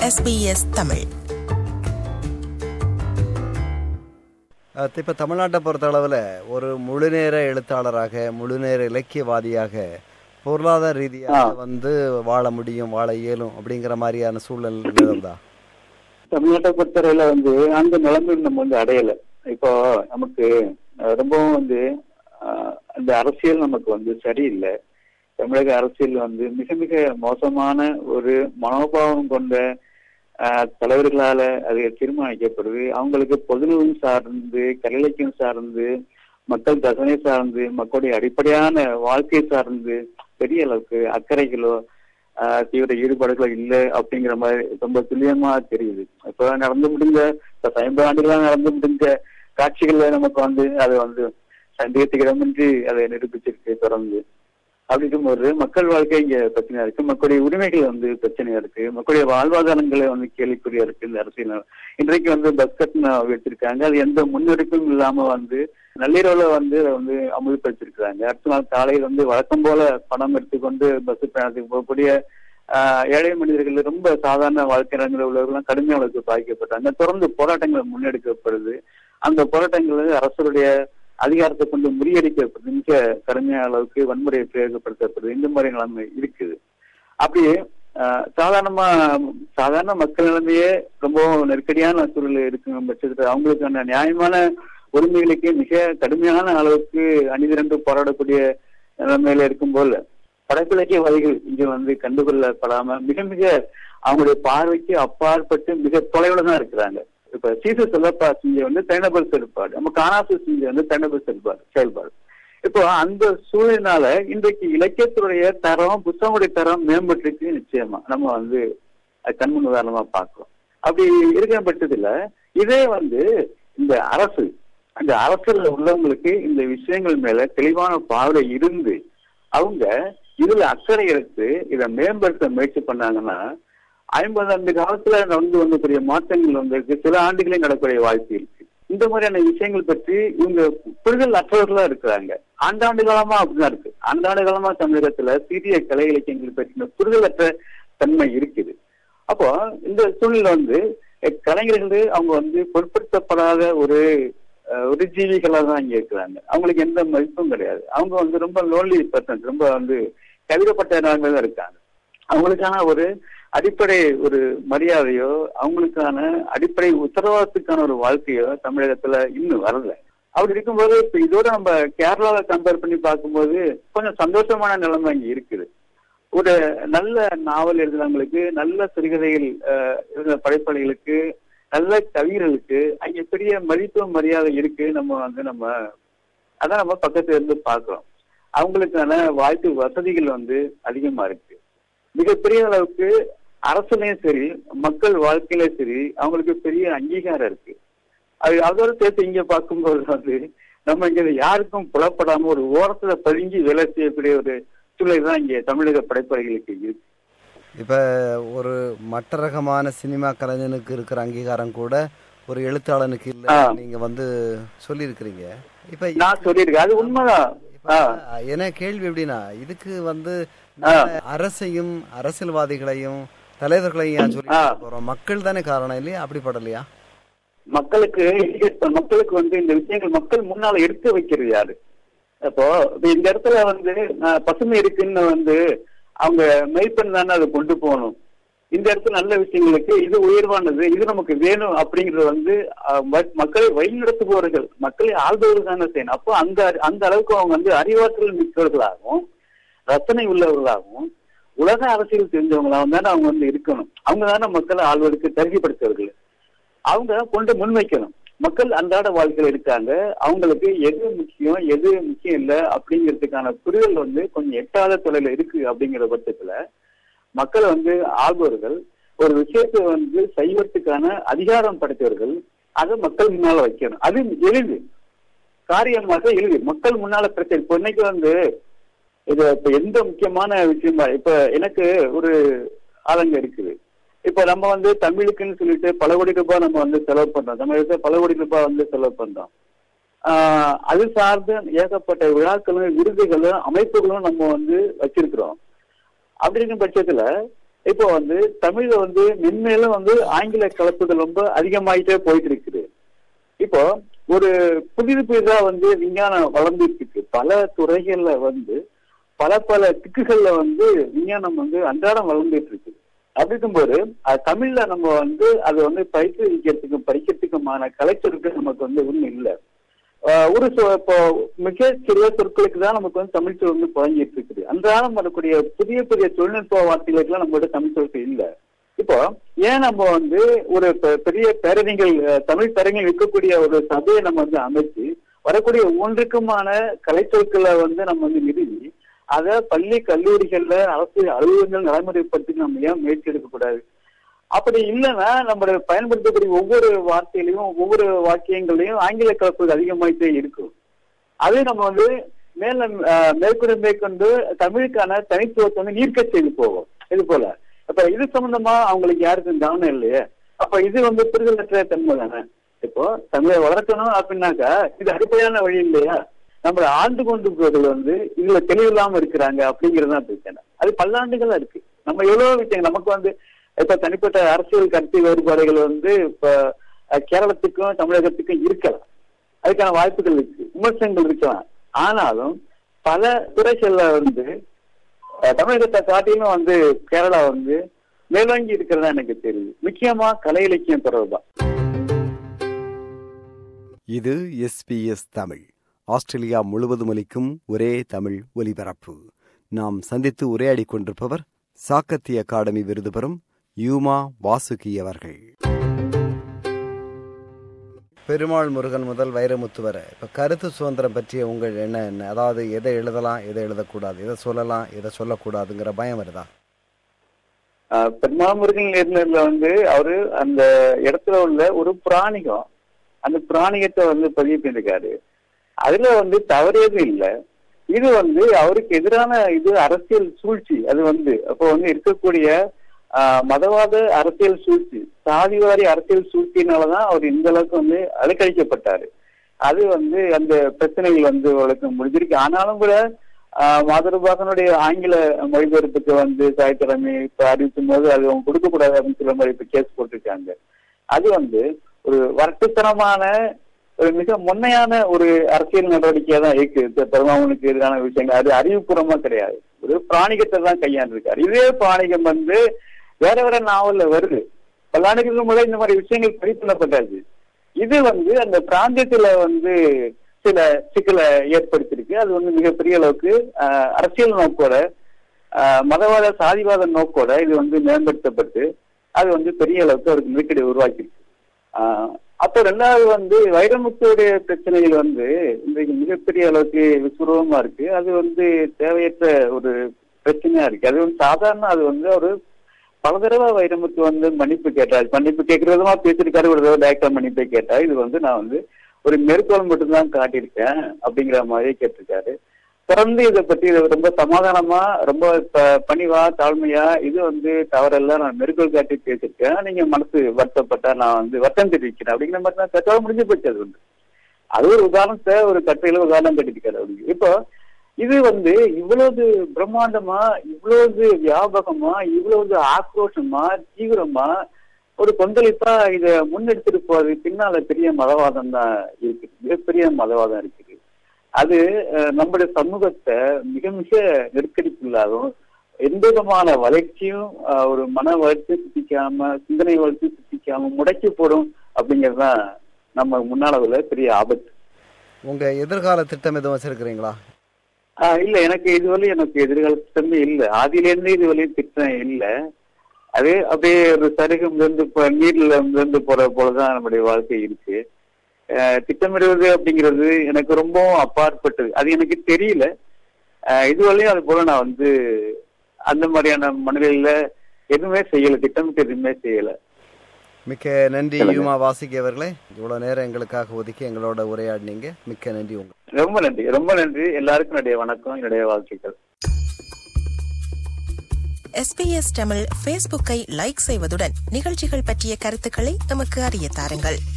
SBS Tamil இப்போ தமிழ்நாட்டை பொறுத்த அளவில் ஒரு முழுநேர எழுத்தாளராக முழுநேர இலக்கியவாதியாக பொருளாதார ரீதியாக வந்து வாழ முடியும் வாழ இயலும் அப்படிங்கிற மாதிரியான சூழல் நிலவுதா தமிழ்நாட்டை பொறுத்தவரையில வந்து அந்த நிலைமை நம்ம வந்து அடையல இப்போ நமக்கு அஹ், ரொம்பவும் வந்து அஹ், அந்த அரசியல் நமக்கு வந்து சரியில்லை தமிழக அரசியல் வந்து மிக மிக மோசமான ஒரு மனோபாவம் கொண்ட அஹ், தலைவர்களால அது தீர்மானிக்கப்படுது அவங்களுக்கு பொதுநலம் சார்ந்து கலிலக்கியம் சார்ந்து மக்கள் தசனை சார்ந்து மக்களுடைய அடிப்படையான வாழ்க்கை சார்ந்து பெரிய அளவுக்கு அக்கறைகளோ ஆஹ் தீவிர ஈடுபாடுகளோ இல்லை அப்படிங்கிற மாதிரி ரொம்ப துல்லியமா தெரியுது இப்ப நடந்து முடிஞ்ச இப்ப ஐம்பது ஆண்டுகளா நடந்து முடிஞ்ச காட்சிகள்ல நமக்கு வந்து அது வந்து சந்தேகத்துக்கு இடமின்றி அதை நிரூபிச்சிருக்கு தொடர்ந்து அப்படி இருக்கும்போது மக்கள் வாழ்க்கை இங்க பிரச்சனையா இருக்கு மக்களுடைய உரிமைகள் வந்து பிரச்சனையா இருக்கு மக்களுடைய வாழ்வாதாரங்களை வந்து கேள்விக்குறியா இருக்கு இந்த அரசியல் இன்றைக்கு வந்து பஸ் கட்டணம் வச்சிருக்காங்க அது எந்த முன்னெடுப்பும் இல்லாம வந்து நள்ளிரவுல வந்து அதை வந்து அமுல்படுத்திருக்கிறாங்க அடுத்த நாள் காலையில் வந்து வழக்கம் போல பணம் எடுத்துக்கொண்டு பஸ் பயணத்துக்கு போகக்கூடிய ஆஹ், ஏழை மனிதர்கள் ரொம்ப சாதாரண வாழ்க்கை இடங்களில் உள்ளவர்கள் கடுமையான அளவுக்கு பாதிக்கப்பட்டாங்க தொடர்ந்து போராட்டங்கள் முன்னெடுக்கப்படுது அந்த போராட்டங்கள் அரசுடைய அதிகாரத்தை கொண்டு முறியடிக்கப்படுது மிக கடுமையான அளவுக்கு வன்முறை பிரயோகப்படுத்தப்படுது இந்த மாதிரி நிலைமை இருக்குது அப்படியே ஆஹ், சாதாரணமா சாதாரண மக்கள் நிலைமையே ரொம்ப நெருக்கடியான சூழ்நிலை இருக்கும் பட்சத்துல அவங்களுக்கான நியாயமான உரிமைகளுக்கு மிக கடுமையான அளவுக்கு அணிதிரண்டு போராடக்கூடிய நிலைமையில இருக்கும் போல படைப்பிலக்கியவாதிகள் இங்க வந்து கண்டுகொள்ளப்படாம மிக மிக அவங்களுடைய பார்வைக்கு அப்பாற்பட்டு மிக தொலைவுல தான் இருக்கிறாங்க இப்ப சீச செல்லப்பா செஞ்ச வந்து தனிநபர் செயல்பாடு நம்ம காணாசு செஞ்ச வந்து தனிநபர் செயல்பாடு செயல்பாடு இப்போ அந்த சூழலினால இன்றைக்கு இலக்கியத்துடைய தரம் புத்தகங்களுடைய தரம் மேம்பட்டிருக்கு நிச்சயமா நம்ம வந்து அது கண்முன் உதாரணமா பார்க்கிறோம் அப்படி இருக்கிற பட்சத்துல இதே வந்து இந்த அரசு அந்த அரசுல உள்ளவங்களுக்கு இந்த விஷயங்கள் மேல தெளிவான பார்வை இருந்து அவங்க இதுல அக்கறை எடுத்து இதை மேம்படுத்த முயற்சி பண்ணாங்கன்னா ஐம்பது ஆண்டு காலத்துல நடந்து வந்தக்கூடிய மாற்றங்கள் வந்திருக்கு சில ஆண்டுகளே நடக்கக்கூடிய வாய்ப்பு இருக்கு இந்த மாதிரியான விஷயங்கள் பற்றி இவங்க புரிதல் அற்றவர்களா இருக்கிறாங்க ஆண்டாண்டு காலமா அப்படிதான் இருக்கு ஆண்டாண்டு காலமா தமிழகத்துல சிறிய கலை இலக்கியங்கள் பற்றின புரிதல் அற்ற தன்மை இருக்குது அப்போ இந்த சூழ்நிலை வந்து அஹ், கலைஞர்கள் அவங்க வந்து பொருட்படுத்தப்படாத ஒரு அஹ், ஒரு ஜீவிகளா தான் இங்க இருக்கிறாங்க அவங்களுக்கு எந்த மதிப்பும் கிடையாது அவங்க வந்து ரொம்ப லோன்லி பர்சன் ரொம்ப வந்து கைவிடப்பட்ட நிலைமையில தான் இருக்காங்க அவங்களுக்கான ஒரு அடிப்படை ஒரு மரியாதையோ அவங்களுக்கான அடிப்படை உத்தரவாதத்துக்கான ஒரு வாழ்க்கையோ தமிழகத்துல இன்னும் வரல அப்படி இருக்கும்போது இப்ப இதோட நம்ம கேரளாவை கம்பேர் பண்ணி பார்க்கும்போது கொஞ்சம் சந்தோஷமான நிலைமை இங்க இருக்குது ஒரு நல்ல நாவல் எழுதுறவங்களுக்கு நல்ல சிறுகதைகள் அஹ், எழுதுற படைப்பாளிகளுக்கு நல்ல கவிஞர்களுக்கு அங்க பெரிய மதிப்பு மரியாதை இருக்கு நம்ம வந்து நம்ம அதான் நம்ம பக்கத்துல இருந்து பார்க்கிறோம் அவங்களுக்கான வாய்ப்பு வசதிகள் வந்து அதிகமா இருக்கு மிகப்பெரிய அளவுக்கு அரசுலயும் சரி மக்கள் வாழ்க்கையிலும் சரி அவங்களுக்கு பெரிய அங்கீகாரம் இருக்கு அது அதோட சேர்த்து இங்க பார்க்கும்போது வந்து நம்ம இங்க யாருக்கும் புலப்படாம ஒரு ஓரத்துல பதுங்கி வேலை செய்யக்கூடிய ஒரு சூழ்நிலை தான் இங்க தமிழக படைப்பாளிகளுக்கு இருக்கு இப்போ ஒரு மட்ட ரகமான சினிமா கலைஞனுக்கு இருக்கிற அங்கீகாரம் கூட ஒரு எழுத்தாளனுக்கு இல்லை ஆ. நீங்க வந்து சொல்லியிருக்கிறீங்க இப்போ நான் சொல்லியிருக்கேன் அது உண்மைதான் ஆ. என்ன கேள்வி எப்படின்னா இதுக்கு வந்து நம்ம அரசையும் அரசியல்வாதிகளையும் தலைவர்களையும் ஏன் சொல்லி ஆ. போறோம் மக்கள் தானே காரணம் இல்லையா அப்படி படலையா மக்களுக்கு இப்ப மக்களுக்கு வந்து இந்த விஷயங்கள் மக்கள் முன்னால எடுத்து வைக்கிறது யாரு அப்போ இப்ப இந்த இடத்துல வந்து அஹ், பசுமை இருக்குன்னு வந்து அவங்க மெய்ப்பெண் தானே அதை கொண்டு போகணும் இந்த இடத்துல நல்ல விஷயங்களுக்கு இது உயர்வானது இது நமக்கு வேணும் அப்படிங்கறது வந்து அஹ், ம- மக்களை வழிநடத்துபவர்கள் மக்களை ஆள்பவர்கள் தானே செய்யணும் அப்போ அந்த அந்த அளவுக்கு அவங்க வந்து அறிவாற்றல் மிக்கவர்களாகவும் ரசனை உள்ளவர்களாகவும் உலக அரசியல் தெரிஞ்சவங்களாகவும் தானே அவங்க வந்து இருக்கணும் அவங்க தானே மக்களை ஆள்வதற்கு தகுதிப்படுத்தவர்கள் அவங்க கொண்டு முன்வைக்கணும் மக்கள் அன்றாட வாழ்க்கையில இருக்காங்க அவங்களுக்கு எது முக்கியம் எது முக்கியம் இல்லை அப்படிங்கிறதுக்கான புரிதல் வந்து கொஞ்சம் எட்டாத தொலைல இருக்கு அப்படிங்கிற பட்சத்துல மக்கள் வந்து ஆள்பவர்கள் ஒரு விஷயத்தை வந்து செய்வதற்கான அதிகாரம் படைத்தவர்கள் அதை மக்கள் முன்னால வைக்கணும் அது எளிது காரியமாக எளிது மக்கள் முன்னால பிரச்சனை இப்ப இன்னைக்கு வந்து இது இப்ப எந்த முக்கியமான விஷயமா இப்ப எனக்கு ஒரு ஆதங்கம் இருக்குது இப்ப நம்ம வந்து தமிழுக்குன்னு சொல்லிட்டு பல கோடி ரூபாய் நம்ம வந்து செலவு பண்றோம் தமிழகத்துல பல கோடி ரூபாய் வந்து செலவு பண்றோம் ஆஹ் அது சார்ந்த ஏகப்பட்ட விழாக்களும் விருதுகளும் அமைப்புகளும் நம்ம வந்து வச்சிருக்கிறோம் அப்படி இருக்கும் பட்சத்துல இப்போ வந்து தமிழ்ல வந்து மென்மேலும் வந்து ஆங்கில கலப்புகள் ரொம்ப அதிகமாயிட்டே போயிட்டு இருக்குது இப்போ ஒரு புதிது புதிதா வந்து விஞ்ஞானம் வளர்ந்துட்டு இருக்கு பல துறைகள்ல வந்து பல பல திக்குகள்ல வந்து விஞ்ஞானம் வந்து அன்றாடம் வளர்ந்துட்டு இருக்கு அப்படி இருக்கும்போது அது தமிழ்ல நம்ம வந்து அதை வந்து பயிற்றுவிக்கிறதுக்கும் படிக்கிறதுக்குமான கலைச்சொற்கள் நமக்கு வந்து ஒண்ணும் இல்லை ஆஹ் ஒரு சொ- இப்போ மிக சிறிய சொற்களுக்கு தான் நமக்கு வந்து தமிழ் சொல் வந்து குழஞ்சிட்டு இருக்குது அன்றாடம் வரக்கூடிய புதிய புதிய தொழில்நுட்ப வார்த்தைகளுக்கெல்லாம் நம்மளோட தமிழ் சொற்கள் இல்லை இப்போ ஏன் நம்ம வந்து ஒரு பெ- பெரிய பேரறிஞர்கள் அஹ், தமிழ் பேரறிஞர்கள் இருக்கக்கூடிய ஒரு சபையை நம்ம வந்து அமைச்சு வரக்கூடிய ஒன்றுக்குமான கலைச்சொற்களை வந்து நம்ம வந்து நிறுவி அதை பள்ளி கல்லூரிகள்ல அரசு அலுவலகங்கள் நடைமுறைப்படுத்தி நம்ம ஏன் முயற்சி எடுக்கக்கூடாது அப்படி இல்லைன்னா நம்ம பயன்படுத்தக்கூடிய ஒவ்வொரு வார்த்தையிலையும் ஒவ்வொரு வாக்கியங்களையும் ஆங்கில கலப்புகள் அதிகமாயிட்டே இருக்கும் அது நம்ம வந்து மேல அஹ், மேற்கொண்டு மேற்கொண்டு தமிழுக்கான தனித்துவத்தை வந்து நீர்க்க செய்து போவோம் இது போல அப்ப இது சம்பந்தமா அவங்களுக்கு யாருக்கும் கவனம் இல்லையே அப்ப இது வந்து புரிதலற்ற தன்மை தானே இப்போ தமிழை வளர்க்கணும் அப்படின்னாக்கா இது அடிப்படையான வழி இல்லையா நம்மளை ஆண்டு கொண்டு போவதில் வந்து இதுல தெளிவில்லாம இருக்கிறாங்க அப்படிங்கிறது தான் பிரச்சனை அது பல்லாண்டுகளா இருக்கு நம்ம எவ்வளவு விஷயங்கள் நமக்கு வந்து இப்ப தனிப்பட்ட அரசியல் கருத்து வேறுபாடுகள் வந்து இப்ப அஹ், கேரளத்துக்கும் தமிழகத்துக்கும் இருக்கலாம் அதுக்கான வாய்ப்புகள் இருக்கு விமர்சனங்கள் இருக்கலாம் ஆனாலும் பல துறைகள்ல வந்து அஹ், தமிழகத்தை காட்டிலும் வந்து கேரளா வந்து மேலோங்கி இருக்கிறதா எனக்கு தெரியுது முக்கியமா கலை இலக்கியம் தொடர்பா இது எஸ்பிஎஸ் தமிழ் ஆஸ்திரேலியா முழுவதும் ஒலிக்கும் ஒரே தமிழ் ஒலிபரப்பு நாம் சந்தித்து உரையாடிக் கொண்டிருப்பவர் சாக்கத்தி அகாடமி விருது பெறும் யூமா வாசுகி அவர்கள் பெருமாள் முருகன் முதல் வைரமுத்து வரை இப்ப கருத்து சுதந்திரம் பற்றிய உங்கள் எண்ணம் என்ன அதாவது எதை எழுதலாம் எதை எழுதக்கூடாது எதை சொல்லலாம் எதை சொல்லக்கூடாதுங்கிற பயம் வருதா ஆஹ் பெருமாமுருகன் நேர்ல வந்து அவரு அந்த இடத்துல உள்ள ஒரு பிராணிகம் அந்த பிராணிகத்தை வந்து பதிவு பண்ணிருக்காரு அதுல வந்து தவறியது இல்லை இது வந்து அவருக்கு எதிரான இது அரசியல் சூழ்ச்சி அது வந்து அப்போ வந்து இருக்கக்கூடிய ஆஹ் மதவாத அரசியல் சூழ்ச்சி சாதிவாரி அரசியல் சூழ்ச்சியினாலதான் அவர் இந்த அளவுக்கு வந்து அலைக்கழிக்கப்பட்டாரு அது வந்து அந்த பிரச்சனைகள் வந்து அவளுக்கு முடிஞ்சிருக்கு ஆனாலும் கூட ஆஹ் மாதரபாகனுடைய ஆங்கில மொழிபெயர்ப்புக்கு வந்து சாய்த்திறமை இப்ப அறிவிக்கும் போது அது அவங்க கொடுக்கக்கூடாது அப்படின்னு சொல்ல மாதிரி இப்ப கேஸ் போட்டிருக்காங்க அது வந்து ஒரு வரட்டுத்தனமான ஒரு மிக முன்னையான ஒரு அரசியல் நடவடிக்கையா தான் இருக்கு இந்த பெருமாவனுக்கு எதிரான விஷயங்கள் அது அறிவுபூர்வமா கிடையாது ஒரு பிராணிகத்தை தான் கையாண்டிருக்காரு இதே பிராணிகம் வந்து வேற வேற நாவல்ல வருது பல்லாண்டுகளுக்கு முதல் இந்த மாதிரி விஷயங்கள் பதிவு பண்ணப்பட்டாச்சு இது வந்து அந்த பிராந்தியத்துல வந்து சில சிக்கலை ஏற்படுத்தியிருக்கு அது வந்து மிகப்பெரிய அளவுக்கு ஆஹ், அரசியல் நோக்கோட ஆஹ், மதவாத சாதிவாத நோக்கோட இது வந்து மேம்படுத்தப்பட்டு அது வந்து பெரிய அளவுக்கு அவருக்கு நெருக்கடி உருவாக்கியிருக்கு ஆஹ், அப்போ ரெண்டாவது வந்து வைரமுத்துடைய பிரச்சனைகள் வந்து இன்றைக்கு மிகப்பெரிய அளவுக்கு விஸ்வரூபமா இருக்கு அது வந்து தேவையற்ற ஒரு பிரச்சனையா இருக்கு அது வந்து சாதாரண அது வந்து ஒரு பல தடவை வைரமுத்து வந்து மன்னிப்பு கேட்டார் மன்னிப்பு கேட்கிற விதமா பேசியிருக்காரு ஒரு தடவை டைரக்டா மன்னிப்பை கேட்டா இது வந்து நான் வந்து ஒரு மேற்கோள் மட்டும்தான் காட்டியிருக்கேன் அப்படிங்கிற மாதிரி கேட்டிருக்காரு தொடர்ந்து இதை பத்தி இதை ரொம்ப சமாதானமா ரொம்ப ப- பணிவா தாழ்மையா இது வந்து தவறெல்லாம் நான் மேற்கோள் காட்டி பேசியிருக்கேன் நீங்க மனசு வருத்தப்பட்டா நான் வந்து வருத்தம் தெரிவிக்கிறேன் அப்படிங்கிற மாதிரி நான் கட்டாக முடிஞ்சு போச்சு அது வந்து அது ஒரு உதாரணத்தை ஒரு கட்டுரையில உதாரணம் கட்டிருக்காரு அப்படி இப்போ இது வந்து இவ்வளவு பிரம்மாண்டமா இவ்வளவு வியாபகமா இவ்வளவு ஆக்ரோஷமா தீவிரமா ஒரு கொந்தளிப்பா இத முன்னெடுத்துட்டு போறது பின்னால பெரிய மதவாதம் தான் இருக்குது மிகப்பெரிய மதவாதம் இருக்குது அது அஹ், நம்முடைய சமூகத்தை மிக மிக நெருக்கடிக்குள்ளாகும் எந்த விதமான வளர்ச்சியும் அஹ், ஒரு மன வளர்ச்சி சித்திக்காம சிந்தனை வளர்ச்சி சித்திக்காம முடக்கி போடும் அப்படிங்கறதுதான் நம்ம முன்னால உள்ள பெரிய ஆபத்து உங்க எதிர்கால திட்டம் எதுவும் வச்சிருக்கிறீங்களா ஆஹ் இல்ல எனக்கு இதுவரை எனக்கு எதிர்கால திட்டமே இல்ல ஆதியில இருந்து இதுவரையும் திட்டம் இல்ல அது அப்படியே ஒரு சருகம் இருந்து போ- நீர்ல இருந்து போற போலதான் நம்முடைய வாழ்க்கை இருக்கு ஆஹ் திட்டமிடுவது அப்படிங்கிறது எனக்கு ரொம்ப அப்பாற்பட்டது அது எனக்கு தெரியல ஆஹ் இதுவரையும் அது போல நான் வந்து அந்த மாதிரியான மனநிலையில எதுவுமே செய்யல திட்டமிட்டு எதுவுமே செய்யல மிக்க நன்றி சொல்லுங்க. யூமா வாசுகி அவர்களே இவ்வளவு நேரம் எங்களுக்காக ஒதுக்கி எங்களோட உரையாடினீங்க மிக்க நன்றி உங்களுக்கு ரொம்ப நன்றி ரொம்ப நன்றி எல்லாருக்கும் என்னுடைய வணக்கம் என்னுடைய வாழ்த்துக்கள் எஸ்பிஎஸ் தமிழ் ஃபேஸ்புக்கை லைக் செய்வதுடன் நிகழ்ச்சிகள் பற்றிய கருத்துக்களை நமக்கு அறிய தாருங்கள்